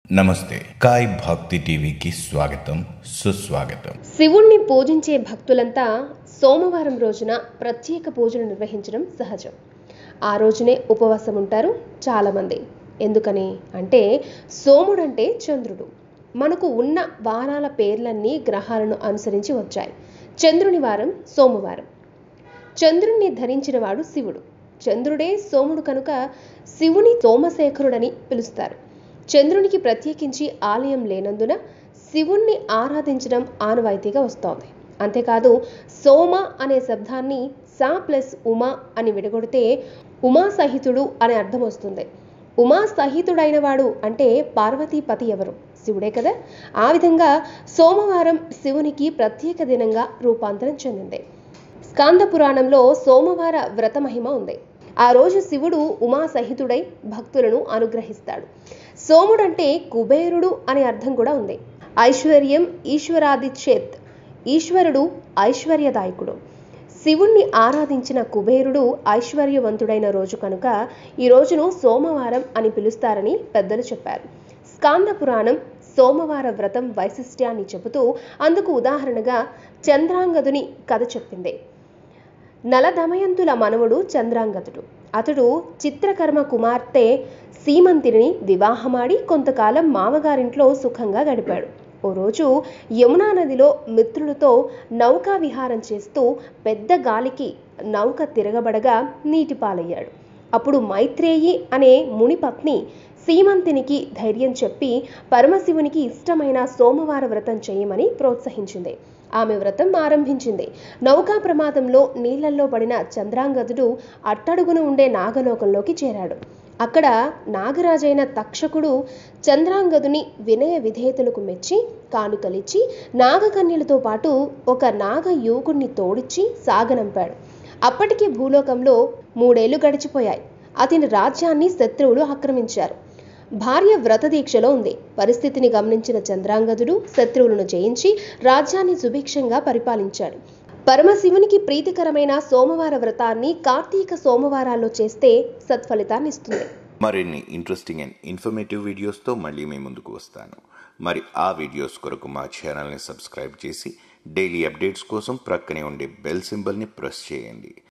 నమస్తే కాయ్ భక్తి టీవీకి స్వాగతం సుస్వాగతం శివుణ్ణి పూజించే భక్తులంతా సోమవారం రోజున ప్రత్యేక పూజలు నిర్వహించడం సహజం ఆ రోజునే ఉపవాసం ఉంటారు చాలామంది ఎందుకని అంటే సోముడంటే చంద్రుడు మనకు ఉన్న వారాల పేర్లన్నీ గ్రహాలను అనుసరించి వచ్చాయి చంద్రుని వారం సోమవారం చంద్రుణ్ణి ధరించినవాడు శివుడు చంద్రుడే సోముడు కనుక శివుని సోమశేఖరుడని పిలుస్తారు చంద్రునికి ప్రత్యేకించి ఆలయం లేనందున శివుణ్ణి ఆరాధించడం ఆనవాయితీగా వస్తోంది అంతేకాదు సోమ అనే శబ్దాన్ని సా ప్లస్ ఉమా అని విడగొడితే ఉమా సహితుడు అనే అర్థం వస్తుంది ఉమా సహితుడైన వాడు అంటే పార్వతీపతి ఎవరు శివుడే కదా ఆ విధంగా సోమవారం శివునికి ప్రత్యేక దినంగా రూపాంతరం చెందింది స్కాంద పురాణంలో సోమవార వ్రత మహిమ ఉంది ఆ రోజు శివుడు ఉమా సహితుడై భక్తులను అనుగ్రహిస్తాడు సోముడంటే కుబేరుడు అనే అర్థం కూడా ఉంది ఐశ్వర్యం ఈశ్వరాదిచ్చేత్ ఈశ్వరుడు ఐశ్వర్యదాయకుడు శివుణ్ణి ఆరాధించిన కుబేరుడు ఐశ్వర్యవంతుడైన రోజు కనుక ఈ రోజును సోమవారం అని పిలుస్తారని పెద్దలు చెప్పారు స్కాంద పురాణం సోమవార వ్రతం వైశిష్ట్యాన్ని చెబుతూ అందుకు ఉదాహరణగా చంద్రాంగదుని కథ చెప్పింది నలదమయంతుల మనవడు చంద్రాంగదుడు అతడు చిత్రకర్మ కుమార్తె సీమంతిని వివాహమాడి కొంతకాలం మామగారింట్లో సుఖంగా గడిపాడు ఓ రోజు యమునా నదిలో మిత్రులతో నౌకా విహారం చేస్తూ పెద్ద గాలికి నౌక తిరగబడగా నీటిపాలయ్యాడు అప్పుడు మైత్రేయి అనే మునిపత్ని సీమంతినికి ధైర్యం చెప్పి పరమశివునికి ఇష్టమైన సోమవార వ్రతం చేయమని ప్రోత్సహించింది ఆమె వ్రతం ఆరంభించింది నౌకా ప్రమాదంలో నీళ్లలో పడిన చంద్రాంగదుడు అట్టడుగున ఉండే నాగలోకంలోకి చేరాడు అక్కడ నాగరాజైన తక్షకుడు చంద్రాంగదుని వినయ విధేయతలకు మెచ్చి కానుకలిచ్చి నాగకన్యలతో పాటు ఒక నాగ యువకుణ్ణి తోడిచ్చి సాగనంపాడు అప్పటికి భూలోకంలో మూడేళ్లు గడిచిపోయాయి అతని రాజ్యాన్ని శత్రువులు ఆక్రమించారు భార్య వ్రతదీక్షలో ఉంది పరిస్థితిని గమనించిన చంద్రాంగదుడు శత్రువులను జయించి రాజ్యాన్ని సుభిక్షంగా పరిపాలించాడు పరమశివునికి ప్రీతికరమైన సోమవార వ్రతాన్ని కార్తీక సోమవారాల్లో చేస్తే సత్ఫలితాన్ని ఇస్తుంది మరిన్ని ఇంట్రెస్టింగ్ అండ్ ఇన్ఫర్మేటివ్ వీడియోస్తో మళ్ళీ మీ ముందుకు వస్తాను మరి ఆ వీడియోస్ కొరకు మా ఛానల్ని సబ్స్క్రైబ్ చేసి డైలీ అప్డేట్స్ కోసం ప్రక్కనే ఉండే బెల్ సింబల్ని ప్రెస్ చేయండి